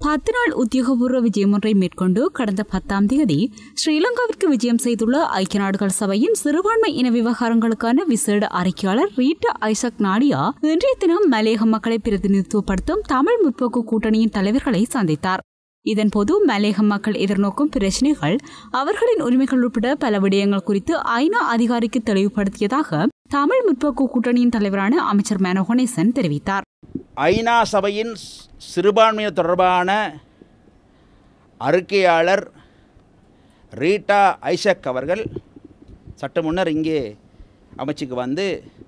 பத்து நாள் உத்தியோகபூர்வ விஜயம் ஒன்றை மேற்கொண்டு கடந்த பத்தாம் தேதி ஸ்ரீலங்காவிற்கு விஜயம் செய்துள்ள ஐக்கிய நாடுகள் சபையின் சிறுபான்மை இன விவகாரங்களுக்கான விசேட அறிக்கையாளர் ரீட்டா ஐசக் நாடியா இன்றைய தினம் மலையக மக்களை பிரதிநிதித்துவப்படுத்தும் தமிழ் முற்போக்கு கூட்டணியின் தலைவர்களை சந்தித்தார் இதன்போது மலையக மக்கள் எதிர்நோக்கும் பிரச்சினைகள் அவர்களின் உரிமைகள் உட்பட பல விடயங்கள் குறித்து ஐநா அதிகாரிக்கு தெளிவுபடுத்தியதாக தமிழ் முற்போக்கு கூட்டணியின் தலைவரான அமைச்சர் மேனோகணேசன் தெரிவித்தார் ஐநா சபையின் ஸ்- சிறுபான்மையினர் தொடர்பான அறிக்கையாளர் ரீட்டா ஐசக் அவர்கள் சற்று முன்னர் இங்கே அமைச்சுக்கு வந்து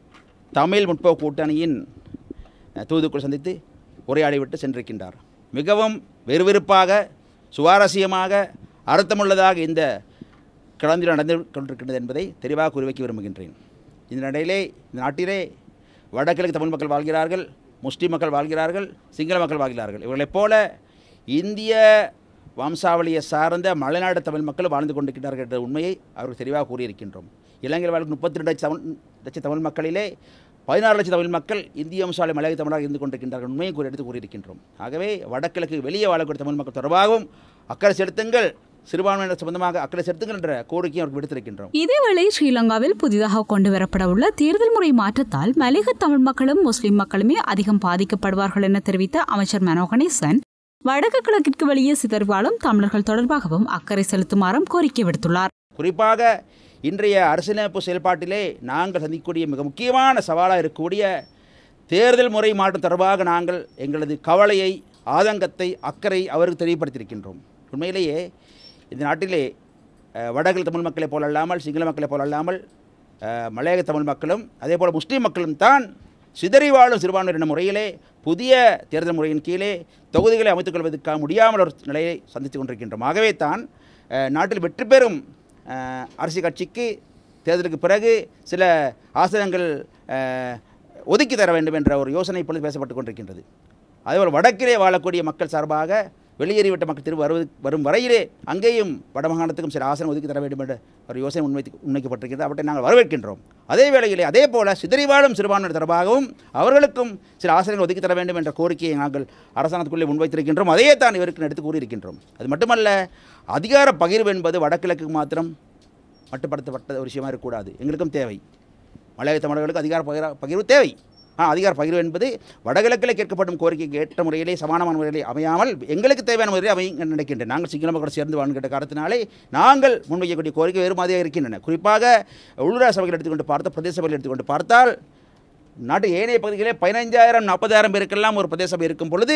தமிழ் முற்போக்கு கூட்டணியின் அஹ், தூதுக்குள் சந்தித்து உரையாடிவிட்டு சென்றிருக்கின்றார் மிகவும் விறுவிறுப்பாக சுவாரஸ்யமாக அர்த்தமுள்ளதாக இந்த கலந்தில் நடந்து கொண்டிருக்கின்றது என்பதை தெளிவாக கூறி வைக்க விரும்புகின்றேன் இந்த நிலையிலே இந்த நாட்டிலே வடகிழக்கு தமிழ் மக்கள் வாழ்கிறார்கள் முஸ்லீம் மக்கள் வாழ்கிறார்கள் சிங்கள மக்கள் வாழ்கிறார்கள் இவர்களைப் போல இந்திய வம்சாவளியை சார்ந்த மலைநாடு தமிழ் மக்கள் வாழ்ந்து கொண்டிருக்கிறார்கள் என்ற உண்மையை அவர்கள் தெளிவாக கூறியிருக்கின்றோம் இலங்கையில் வாழ்க்கை முப்பத்தி ரெண்டு லட்சம் தமிழ் லட்சம் தமிழ் மக்களிலே பதினாறு லட்சம் தமிழ் மக்கள் இந்திய வம்சாவளி மலையாள தமிழாக இருந்து கொண்டிருக்கின்றார்கள் உண்மையை கூறி எடுத்து கூறியிருக்கின்றோம் ஆகவே வடகிழக்கு வெளியே வாழக்கூடிய தமிழ் மக்கள் தொடர்பாகவும் அக்கறை செலுத்துங்கள் சிறுபான்மையினர் சம்பந்தமாக அக்கறை செலுத்துங்கள் என்ற கோரிக்கையை அவருக்கு விடுத்திருக்கின்றோம் இதேவேளை ஸ்ரீலங்காவில் புதிதாக கொண்டுவரப்பட உள்ள தேர்தல் முறை மாற்றத்தால் மலையக தமிழ் மக்களும் முஸ்லிம் மக்களுமே அதிகம் பாதிக்கப்படுவார்கள் என தெரிவித்த அமைச்சர் மனோகணேசன் வடக்கு கிழக்கிற்கு வெளியே சிதறிவாழும் தமிழர்கள் தொடர்பாகவும் அக்கறை செலுத்துமாறும் கோரிக்கை விடுத்துள்ளார் குறிப்பாக இன்றைய அரசியலமைப்பு செயல்பாட்டிலே நாங்கள் சந்திக்கக்கூடிய மிக முக்கியமான சவாலாக இருக்கக்கூடிய தேர்தல் முறை மாற்றம் தொடர்பாக நாங்கள் எங்களது கவலையை ஆதங்கத்தை அக்கறை அவருக்கு தெரியப்படுத்தியிருக்கின்றோம் உண்மையிலேயே இந்த நாட்டிலே அஹ், வடகிழக்கு தமிழ் மக்களைப் போல அல்லாமல் சிங்கள மக்களைப் போல அல்லாமல் அஹ், மலையக தமிழ் மக்களும் அதே போல் முஸ்லீம் மக்களும் தான் சிதறி வாழும் சிறுபான்மையினர் என்ற முறையிலே புதிய தேர்தல் முறையின் கீழே தொகுதிகளை அமைத்துக் கொள்வதற்காக முடியாமல் ஒரு நிலையை சந்தித்துக் கொண்டிருக்கின்றோம் ஆகவே தான் அஹ், நாட்டில் வெற்றி பெறும் அஹ், அரசியல் கட்சிக்கு தேர்தலுக்கு பிறகு சில ஆசனங்கள் அஹ், ஒதுக்கி தர வேண்டும் என்ற ஒரு யோசனை இப்பொழுது பேசப்பட்டு கொண்டிருக்கின்றது அதேபோல் வடக்கிலே வாழக்கூடிய மக்கள் சார்பாக வெளியேறிவிட்ட மக்கள் திரும்ப வருவது வரும் வரையிலே அங்கேயும் வடமாகாணத்துக்கும் சில ஆசனம் ஒதுக்கி தர வேண்டும் என்ற ஒரு யோசனை உண்மை உண்மைக்கப்பட்டிருக்கிறது அவற்றை நாங்கள் வரவேற்கின்றோம் அதே வேளையிலே அதே போல சிதறி வாழும் சிறுபான்மையினர் தொடர்பாகவும் அவர்களுக்கும் சில ஆசனங்கள் ஒதுக்கி தர வேண்டும் என்ற கோரிக்கையை நாங்கள் அரசாங்கத்துக்குள்ளே முன்வைத்திருக்கின்றோம் அதையே தான் இவருக்கு எடுத்து கூறியிருக்கின்றோம் அது மட்டுமல்ல அதிகார பகிர்வு என்பது வடகிழக்கு மாத்திரம் மட்டுப்படுத்தப்பட்ட ஒரு விஷயமா இருக்கக்கூடாது எங்களுக்கும் தேவை மலையாள தமிழர்களுக்கு அதிகார பகிர பகிர்வு தேவை ஆனால் அதிகார பகிர்வு என்பது வடகிழக்கில் கேட்கப்படும் கோரிக்கைக்கு ஏற்ற முறையிலே சமானமான முறையிலே அமையாமல் எங்களுக்கு தேவையான முறையில் அமைய நினைக்கின்றேன் நாங்கள் சிங்கள மக்களோடு சேர்ந்து வாழ்கின்ற காரணத்தினாலே நாங்கள் முன்வைக்கக்கூடிய கோரிக்கை வேறு மாதிரியாக இருக்கின்றன குறிப்பாக உள்ளூராட்சி சபைகள் எடுத்துக்கொண்டு பார்த்த பிரதேச சபைகள் எடுத்துக்கொண்டு பார்த்தால் நாட்டு ஏனைய பகுதிகளே பதினைஞ்சாயிரம் நாற்பதாயிரம் பேருக்கெல்லாம் ஒரு பிரதேச சபை இருக்கும் பொழுது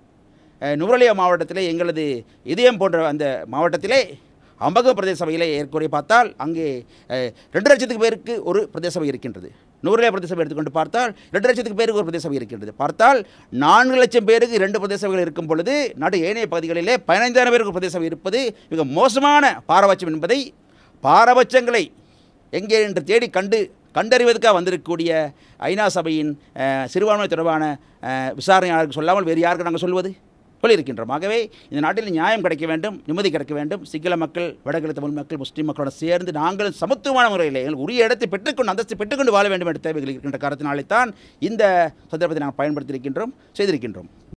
அஹ், நுவரெலியா மாவட்டத்திலே எங்களது இதயம் போன்ற அந்த மாவட்டத்திலே அம்பகம் பிரதேச சபையிலே ஏற்குறைய பார்த்தால் அங்கே அஹ், ரெண்டு லட்சத்துக்கு பேருக்கு ஒரு பிரதேச சபை இருக்கின்றது நூறுலே பிரதேச சபை எடுத்துக்கொண்டு பார்த்தால் ரெண்டு லட்சத்துக்கு பேருக்கு ஒரு பிரதேச சபை இருக்கின்றது பார்த்தால் நான்கு லட்சம் பேருக்கு இரண்டு பிரதேச சபைகள் இருக்கும் பொழுது நாட்டு ஏனைய பகுதிகளிலே பதினைந்தாயிரம் பேருக்கு ஒரு பிரதேச சபை இருப்பது மிக மோசமான பாரபட்சம் என்பதை பாரபட்சங்களை எங்கே என்று தேடி கண்டு கண்டறிவதற்காக வந்திருக்கக்கூடிய ஐநா சபையின் அஹ், சிறுபான்மை தொடர்பான அஹ், விசாரணையாளருக்கு சொல்லாமல் வேறு யாருக்கு நாங்கள் சொல்வது சொல்லியிருக்கின்றோம் ஆகவே இந்த நாட்டில் நியாயம் கிடைக்க வேண்டும் நிம்மதி கிடைக்க வேண்டும் சிங்கள மக்கள் வடகிழக்கு தமிழ் மக்கள் முஸ்லீம் மக்களோட சேர்ந்து நாங்களும் சமத்துவமான முறையில் எங்களுக்கு உரிய இடத்தை பெற்றுக்கொண்டு அந்தஸ்து பெற்றுக்கொண்டு வாழ வேண்டும் என்ற தேவைகள் இருக்கின்ற காரணத்தினாலே தான் இந்த சந்தர்ப்பத்தை நாங்கள் பயன்படுத்தியிருக்கின்றோம் செய்திருக்கின்றோம்